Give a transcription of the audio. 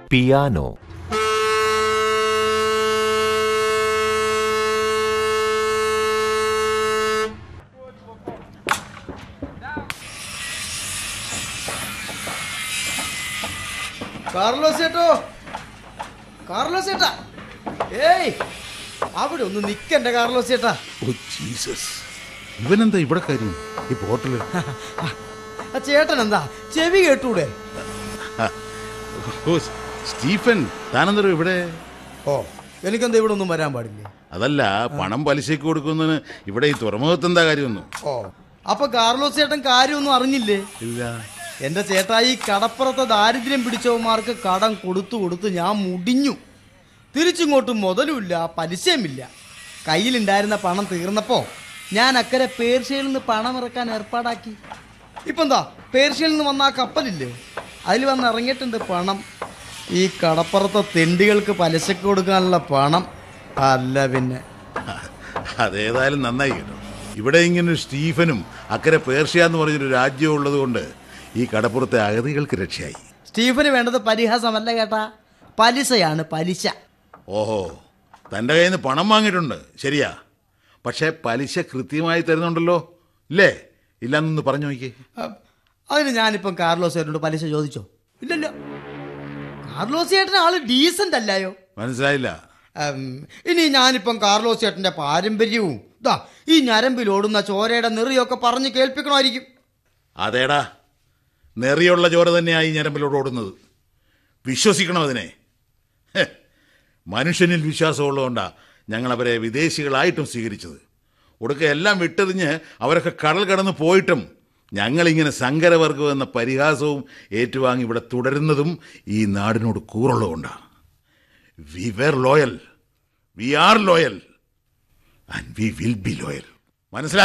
piano Carlos ചേട്ടോ Carlos ചേട്ടാ ഏയ് അവിടെ ഒന്ന് നിക്കണ്ട കാർലോസ് ചേട്ടാ ഓ ജീസസ് ഇവനെന്താ ഇവിടെ കാര്യം ഈ പോർട്ടല് ആ ചേട്ടൻ എന്താ ചെവി കേട്ടൂടെ ഓ സ്റ്റീഫൻ താനെന്തോ ഇവിടെ ഓ എനിക്കെന്താ ഇവിടെ ഒന്നും വരാൻ പാടില്ലേ അതല്ല പണം പലിശയ്ക്ക് കൊടുക്കുന്നതിന് ഇവിടെ ഈ തുറമുഖത്ത് എന്താ കാര്യമൊന്നും ഓ അപ്പൊ കാർലോസ് ചേട്ടൻ കാര്യമൊന്നും അറിഞ്ഞില്ലേ ഇല്ല എന്റെ ചേട്ടാ ഈ കടപ്പുറത്തെ ദാരിദ്ര്യം പിടിച്ചവന്മാർക്ക് കടം കൊടുത്തു കൊടുത്ത് ഞാൻ മുടിഞ്ഞു തിരിച്ചിങ്ങോട്ട് മുതലുമില്ല പലിശയുമില്ല കയ്യിലുണ്ടായിരുന്ന പണം തീർന്നപ്പോ ഞാൻ അക്കരെ പേർഷ്യയിൽ നിന്ന് പണം ഇറക്കാൻ ഏർപ്പാടാക്കി ഇപ്പൊ എന്താ പേർഷ്യയിൽ നിന്ന് വന്ന ആ കപ്പലില്ലേ അതിൽ വന്ന് ഇറങ്ങിയിട്ടുണ്ട് പണം ഈ കടപ്പുറത്തെ തെണ്ടികൾക്ക് പലിശക്ക് കൊടുക്കാനുള്ള പണം അല്ല പിന്നെ അതേതായാലും നന്നായി കേട്ടോ ഇവിടെ ഇങ്ങനെ ഒരു സ്റ്റീഫനും അക്കരെ പേർഷ്യ എന്ന് പറഞ്ഞൊരു രാജ്യം ഉള്ളത് കൊണ്ട് ഈ കടപ്പുറത്തെ അഗതികൾക്ക് രക്ഷയായി സ്റ്റീഫന് വേണ്ടത് പരിഹാസമല്ല കേട്ടാ പലിശയാണ് പലിശ ഓഹോ തൻ്റെ കയ്യിൽ നിന്ന് പണം വാങ്ങിയിട്ടുണ്ട് ശരിയാ പക്ഷേ പലിശ കൃത്യമായി തരുന്നുണ്ടല്ലോ ഇല്ലേ ഇല്ലെന്നൊന്ന് പറഞ്ഞു നോക്കിയേ അഹ് അതിന് ഞാനിപ്പം കാർലോസ് ചേട്ടനോട് പലിശ ചോദിച്ചോ ഇല്ലല്ലോ കാർലോസ് ചേട്ടൻ ആള് ഡീസന്റ് അല്ലായോ മനസ്സിലായില്ല ഉം, ഇനി ഞാനിപ്പം കാർലോസ് ചേട്ടന്റെ പാരമ്പര്യവും ദാ ഈ ഞരമ്പിൽ ഓടുന്ന ചോരയുടെ നിറിയൊക്കെ പറഞ്ഞ് കേൾപ്പിക്കണമായിരിക്കും അതേടാ നെറിയുള്ള ചോര തന്നെയായി ഞരമ്പിലോട് ഓടുന്നത് വിശ്വസിക്കണം അതിനെ ഹെ, മനുഷ്യനിൽ വിശ്വാസമുള്ളതുകൊണ്ടാ ഞങ്ങൾ അവരെ വിദേശികളായിട്ടും സ്വീകരിച്ചത് ഒടുക്ക എല്ലാം വിട്ടെറിഞ്ഞ് അവരൊക്കെ കടൽ കടന്ന് പോയിട്ടും ഞങ്ങളിങ്ങനെ സങ്കരവർഗം എന്ന പരിഹാസവും ഏറ്റുവാങ്ങി ഇവിടെ തുടരുന്നതും ഈ നാടിനോട് കൂറുള്ളതുകൊണ്ടാണ് we were loyal we are loyal and we will be loyal മനസ്സിലായി